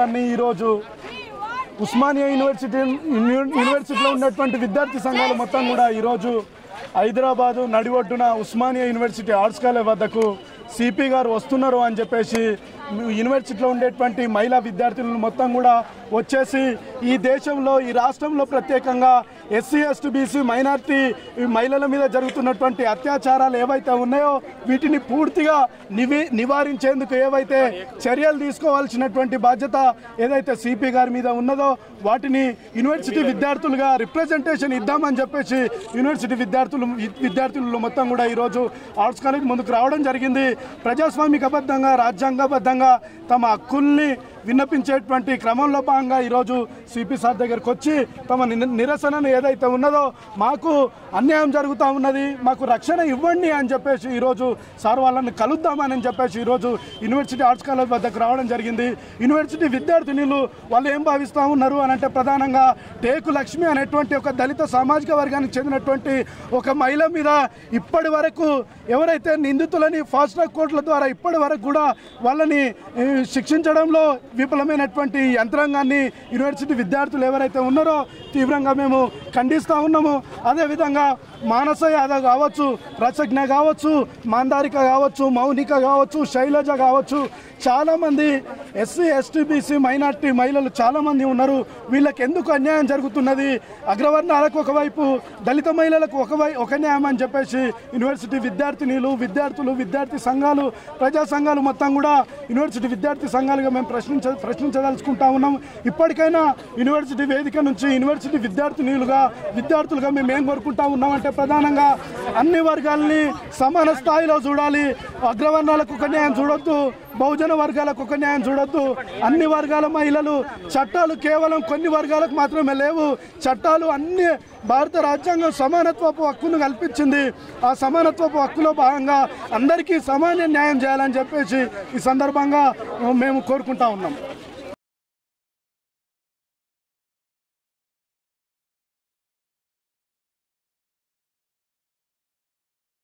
విధానాన్ని ఈరోజు ఉస్మానియా యూనివర్సిటీ యూని- యూనివర్సిటీలో ఉన్నటువంటి విద్యార్థి సంఘాలు మొత్తం కూడా ఈరోజు హైదరాబాదు నడిఒడ్డున ఉస్మానియా యూనివర్సిటీ ఆర్ట్స్ కాలేజ్ వద్దకు సిపి గారు వస్తున్నారు అని చెప్పేసి యూనివర్సిటీలో ఉండేటువంటి మహిళా విద్యార్థులను మొత్తం కూడా వచ్చేసి ఈ దేశంలో ఈ రాష్ట్రంలో ప్రత్యేకంగా ఎస్సీ ఎస్టీ బీసీ మైనార్టీ ఈ మహిళల మీద జరుగుతున్నటువంటి అత్యాచారాలు ఏవైతే ఉన్నాయో వీటిని పూర్తిగా నివి నివారించేందుకు ఏవైతే చర్యలు తీసుకోవాల్సినటువంటి బాధ్యత ఏదైతే సిపి గారి మీద ఉన్నదో వాటిని యూనివర్సిటీ విద్యార్థులుగా రిప్రజెంటేషన్ ఇద్దామని చెప్పేసి యూనివర్సిటీ విద్యార్థులు విద్యార్థులు మొత్తం కూడా ఈరోజు ఆర్ట్స్ కాలేజ్ ముందుకు రావడం జరిగింది ప్రజాస్వామికబద్ధంగా రాజ్యాంగబద్ధంగా తమ హక్కుల్ని విన్నపించేటువంటి క్రమంలో భాగంగా ఈరోజు సిపి సార్ దగ్గరకు వచ్చి తమ నిన- నిరసనను ఏదైతే ఉన్నదో మాకు అన్యాయం జరుగుతూ ఉన్నది మాకు రక్షణ ఇవ్వండి అని చెప్పేసి ఈరోజు సార్ వాళ్ళని కలుద్దామని చెప్పేసి ఈరోజు యూనివర్సిటీ ఆర్ట్స్ కాలేజ్ వద్దకు రావడం జరిగింది యూనివర్సిటీ విద్యార్థినులు వాళ్ళు ఏం భావిస్తూ ఉన్నారు అని అంటే ప్రధానంగా టేకు లక్ష్మి అనేటువంటి ఒక దళిత సామాజిక వర్గానికి చెందినటువంటి ఒక మహిళ మీద ఇప్పటి వరకు ఎవరైతే నిందితులని ఫాస్ట్ ట్రాక్ కోర్టుల ద్వారా ఇప్పటి వరకు కూడా వాళ్ళని ఈ, శిక్షించడంలో విఫలమైనటువంటి యంత్రాంగాన్ని యూనివర్సిటీ విద్యార్థులు ఎవరైతే ఉన్నారో తీవ్రంగా మేము ఖండిస్తూ ఉన్నాము అదేవిధంగా మానస యాదవ్ కావచ్చు రచజ్ఞ కావచ్చు మాందారిక కావచ్చు మౌనిక కావచ్చు శైలజ కావచ్చు చాలామంది ఎస్సీ ఎస్టీ బీసీ మైనార్టీ మహిళలు చాలామంది ఉన్నారు వీళ్ళకి ఎందుకు అన్యాయం జరుగుతున్నది అగ్రవర్ణాలకు ఒకవైపు దళిత మహిళలకు ఒక వై ఒక న్యాయం అని చెప్పేసి యూనివర్సిటీ విద్యార్థినీలు విద్యార్థులు విద్యార్థి సంఘాలు ప్రజా సంఘాలు మొత్తం కూడా యూనివర్సిటీ విద్యార్థి సంఘాలుగా మేము ప్రశ్నించ ప్రశ్నించదలుచుకుంటా ఉన్నాం ఇప్పటికైనా యూనివర్సిటీ వేదిక నుంచి యూనివర్సిటీ విద్యార్థినీలుగా విద్యార్థులుగా మేము ఏం కోరుకుంటా ఉన్నామంటే ప్రధానంగా అన్ని వర్గాల్ని సమాన స్థాయిలో చూడాలి అగ్రవర్ణాలకు ఒక న్యాయం చూడొద్దు బహుజన వర్గాలకు ఒక న్యాయం చూడొద్దు అన్ని వర్గాల మహిళలు చట్టాలు కేవలం కొన్ని వర్గాలకు మాత్రమే లేవు చట్టాలు అన్ని భారత రాజ్యాంగం సమానత్వపు హక్కును కల్పించింది ఆ సమానత్వపు హక్కులో భాగంగా అందరికీ సమాన న్యాయం చేయాలని చెప్పేసి ఈ సందర్భంగా మేము కోరుకుంటా ఉన్నాం